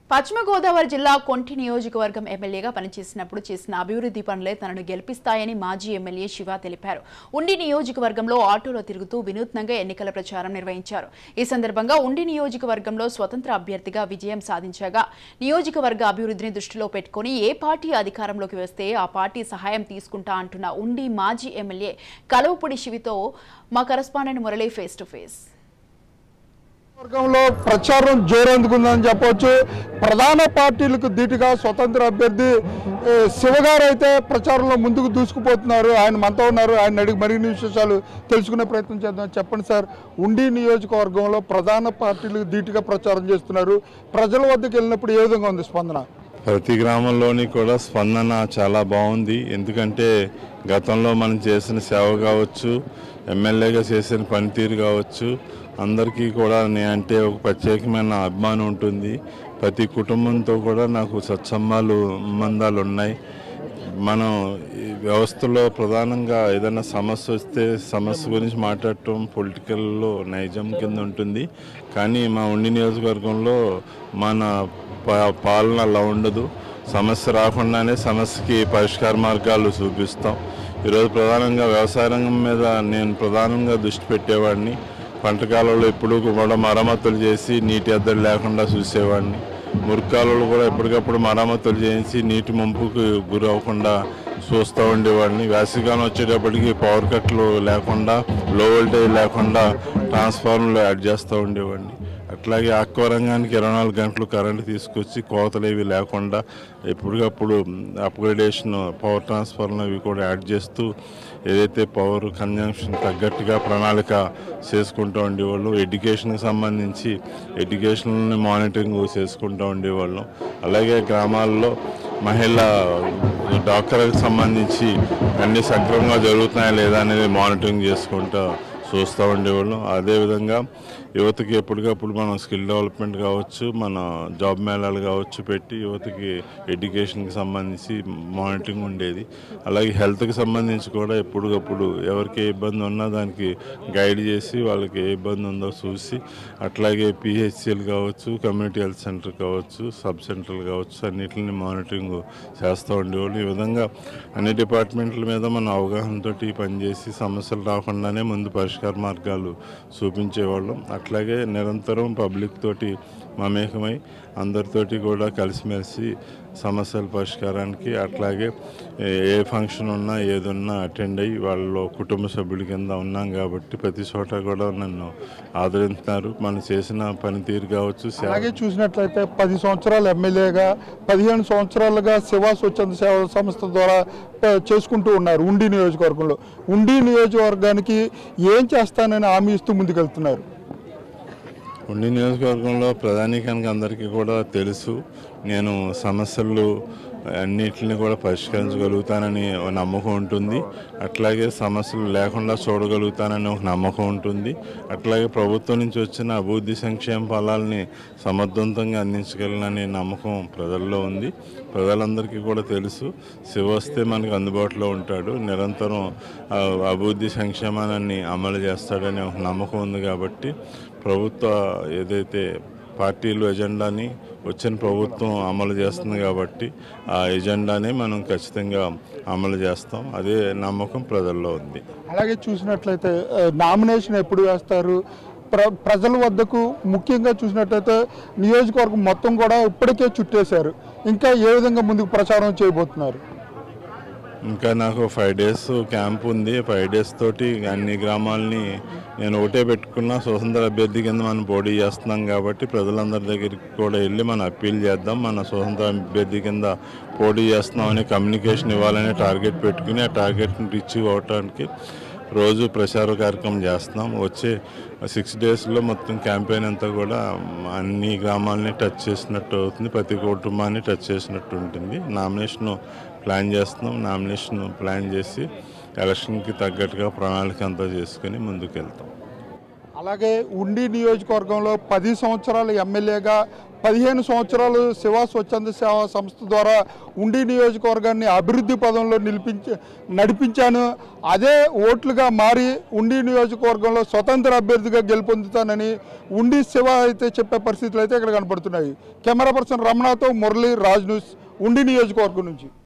పశ్చిమ గోదావరి జిల్లా కొంటి నియోజకవర్గం ఎమ్మెల్యేగా పనిచేసినప్పుడు చేసిన అభివృద్ధి పనులే తనను గెలిపిస్తాయని మాజీ ఎమ్మెల్యే శివ తెలిపారు ఉండి నియోజకవర్గంలో ఆటోలో తిరుగుతూ వినూత్నంగా ఎన్నికల ప్రచారం నిర్వహించారు ఈ సందర్భంగా ఉండి నియోజకవర్గంలో స్వతంత్ర అభ్యర్థిగా విజయం సాధించగా నియోజకవర్గ అభివృద్ధిని దృష్టిలో పెట్టుకుని ఏ పార్టీ అధికారంలోకి వస్తే ఆ పార్టీ సహాయం తీసుకుంటా అంటున్న ఉండి మాజీ ఎమ్మెల్యే కలువపూడి శివితో మా correspondent Murali face to face వర్గంలో ప్రచారం జోరందుకుందని చెప్పవచ్చు ప్రధాన పార్టీలకు ధీటుగా స్వతంత్ర అభ్యర్థి ఏ, శివగారు అయితే ప్రచారంలో ముందుకు దూసుకుపోతున్నారు ఆయన మనతో ఉన్నారు ఆయన అడిగి మరిన్ని విశేషాలు తెలుసుకునే ప్రయత్నం చేద్దాం చెప్పండి సార్ ఉండి నియోజకవర్గంలో ప్రధాన పార్టీలకు ధీటుగా ప్రచారం చేస్తున్నారు ప్రజల వద్దకు వెళ్ళినప్పుడు ఏ విధంగా ఉంది స్పందన ప్రతి గ్రామంలోని కూడా స్పందన చాలా బాగుంది ఎందుకంటే గతంలో మనం చేసిన సేవ కావచ్చు ఎమ్మెల్యేగా చేసిన పనితీరు కావచ్చు అందరికీ కూడా నేనంటే ఒక ప్రత్యేకమైన అభిమానం ఉంటుంది ప్రతి కుటుంబంతో కూడా నాకు సత్సంబాలు సంబంధాలు ఉన్నాయి మనం ఈ వ్యవస్థలో ప్రధానంగా ఏదైనా సమస్య వస్తే సమస్య గురించి మాట్లాడటం పొలిటికల్లో నైజం కింద ఉంటుంది కానీ మా ఉండి నియోజకవర్గంలో మన పా- పాలన అలా ఉండదు సమస్య రాకుండానే సమస్యకి పరిష్కార మార్గాలు చూపిస్తాం ఈరోజు ప్రధానంగా వ్యవసాయ రంగం మీద నేను ప్రధానంగా దృష్టి పెట్టేవాడిని పంట కాలంలో ఎప్పుడూ కూడా మరమ్మతులు చేసి నీటి ఎద్దడి లేకుండా చూసేవాడిని మురికాలలో కూడా ఎప్పటికప్పుడు మరమ్మతులు చేయించి నీటి ముంపుకు గురి అవ్వకుండా చూస్తూ ఉండేవాడిని వేసవికాలం వచ్చేటప్పటికి పవర్ కట్లు లేకుండా లో వోల్టేజ్ లేకుండా ట్రాన్స్ఫార్మర్లు యాడ్ చేస్తూ ఉండేవాడిని అట్లాగే ఆక్వా రంగానికి ఇరవై నాలుగు గంటలు కరెంటు తీసుకొచ్చి కోతలు ఏవి లేకుండా ఎప్పటికప్పుడు అప్గ్రేడేషన్ పవర్ ట్రాన్స్ఫార్మర్ అవి కూడా యాడ్ చేస్తూ ఏదైతే పవర్ కన్జంప్షన్ తగ్గట్టుగా ప్రణాళిక చేసుకుంటూ ఉండేవాళ్ళం ఎడ్యుకేషన్కి సంబంధించి ఎడ్యుకేషన్ మానిటరింగ్ చేసుకుంటూ ఉండేవాళ్ళం అలాగే గ్రామాల్లో మహిళా డాక్టర్కి సంబంధించి అన్ని సక్రమంగా జరుగుతున్నాయా లేదా అనేది మానిటరింగ్ చేసుకుంటూ చూస్తూ ఉండేవాళ్ళం అదేవిధంగా యువతకి ఎప్పటికప్పుడు మనం స్కిల్ డెవలప్మెంట్ కావచ్చు మన జాబ్ మేళాలు కావచ్చు పెట్టి యువతకి ఎడ్యుకేషన్కి సంబంధించి మానిటరింగ్ ఉండేది అలాగే హెల్త్కి సంబంధించి కూడా ఎప్పటికప్పుడు ఎవరికి ఏ ఇబ్బంది ఉన్నా దానికి గైడ్ చేసి వాళ్ళకి ఏ ఇబ్బంది ఉందో చూసి అట్లాగే పిహెచ్సిఎల్ కావచ్చు కమ్యూనిటీ హెల్త్ సెంటర్ కావచ్చు సబ్ సెంటర్లు కావచ్చు అన్నిటిని మానిటరింగ్ చేస్తూ ఉండేవాళ్ళు ఈ విధంగా అన్ని డిపార్ట్మెంట్ల మీద మనం అవగాహనతోటి పనిచేసి సమస్యలు రాకుండానే ముందు పరిష్కార మార్గాలు చూపించేవాళ్ళం అట్లాగే నిరంతరం పబ్లిక్ తోటి మమేకమై అందరితోటి కూడా కలిసిమెలిసి సమస్యల పరిష్కారానికి అట్లాగే ఏ- ఏ ఫంక్షన్ ఉన్నా ఏది ఉన్నా అటెండ్ అయ్యి వాళ్ళలో కుటుంబ సభ్యుల కింద ఉన్నాం కాబట్టి ప్రతి చోట కూడా నన్ను ఆదరిస్తున్నారు మనం చేసిన పనితీరు కావచ్చు సేవ అలాగే చూసినట్లయితే పది సంవత్సరాలు ఎమ్మెల్యేగా పదిహేను సంవత్సరాలుగా శివా స్వచ్ఛంద సేవా సంస్థ ద్వారా ఆ, చేసుకుంటూ ఉన్నారు ఉండి నియోజకవర్గంలో ఉండి నియోజకవర్గానికి ఏం చేస్తానని హామీ ఇస్తూ ముందుకెళ్తున్నారు ఉండి నియోజకవర్గంలో ప్రధానికానికి అందరికీ కూడా తెలుసు నేను సమస్యలు అన్నిటిని కూడా పరిష్కరించగలుగుతానని ఒక నమ్మకం ఉంటుంది అట్లాగే సమస్యలు లేకుండా చూడగలుగుతానని ఒక నమ్మకం ఉంటుంది అట్లాగే ప్రభుత్వం నుంచి వచ్చిన అభివృద్ధి సంక్షేమ ఫలాల్ని సమర్థవంతంగా అందించగలననే నమ్మకం ప్రజల్లో ఉంది ప్రజలందరికీ కూడా తెలుసు శివ వస్తే మనకు అందుబాటులో ఉంటాడు నిరంతరం ఆ, అభివృద్ధి సంక్షేమాన్ని అమలు చేస్తాడనే ఒక నమ్మకం ఉంది కాబట్టి ప్రభుత్వ ఏదైతే పార్టీలు ఎజెండాని వచ్చిన ప్రభుత్వం అమలు చేస్తుంది కాబట్టి ఆ ఎజెండాని మనం ఖచ్చితంగా అమలు చేస్తాం అదే నమ్మకం ప్రజల్లో ఉంది అలాగే చూసినట్లయితే ఆ, నామినేషన్ ఎప్పుడు వేస్తారు ప్ర ప్రజల వద్దకు ముఖ్యంగా చూసినట్లయితే నియోజకవర్గం మొత్తం కూడా ఇప్పటికే చుట్టేశారు ఇంకా ఏ విధంగా ముందుకు ప్రచారం చేయబోతున్నారు ఇంకా నాకు ఫైవ్ డేస్ క్యాంప్ ఉంది ఫైవ్ డేస్ తోటి అన్ని గ్రామాలని నేను ఒకటే పెట్టుకున్న స్వతంత్ర అభ్యర్థి కింద మనం పోటీ చేస్తున్నాం కాబట్టి ప్రజలందరి దగ్గరికి కూడా వెళ్ళి మనం అప్పీల్ చేద్దాం మన స్వతంత్ర అభ్యర్థి కింద పోటీ చేస్తున్నామని కమ్యూనికేషన్ ఇవ్వాలనే టార్గెట్ పెట్టుకుని ఆ టార్గెట్ని రీచ్ అవ్వటానికి రోజు ప్రచార కార్యక్రమం చేస్తున్నాం వచ్చే సిక్స్ డేస్లో మొత్తం క్యాంపెయిన్ అంతా కూడా అన్ని గ్రామాలని టచ్ చేసినట్టు అవుతుంది ప్రతి కుటుంబాన్ని టచ్ చేసినట్టు ఉంటుంది నామినేషన్ ప్లాన్ చేస్తున్నాం నామినేషన్ ప్లాన్ చేసి ఎలక్షన్కి తగ్గట్టుగా ప్రణాళిక అంతా చేసుకుని ముందుకు వెళ్తాం అలాగే ఉండి నియోజకవర్గంలో పది సంవత్సరాలు ఎమ్మెల్యేగా పదిహేను సంవత్సరాలు శివ స్వచ్ఛంద సేవా సంస్థ ద్వారా ఉండి నియోజకవర్గాన్ని అభివృద్ధి పదంలో నిలిపించి నడిపించాను అదే ఓట్లుగా మారి ఉండి నియోజకవర్గంలో స్వతంత్ర అభ్యర్థిగా గెలుపొందుతానని ఉండి శివ అయితే చెప్పే పరిస్థితులు అయితే ఇక్కడ కనపడుతున్నాయి కెమెరా పర్సన్ రమణతో మురళి రాజ్ న్యూస్ ఉండి నియోజకవర్గం నుంచి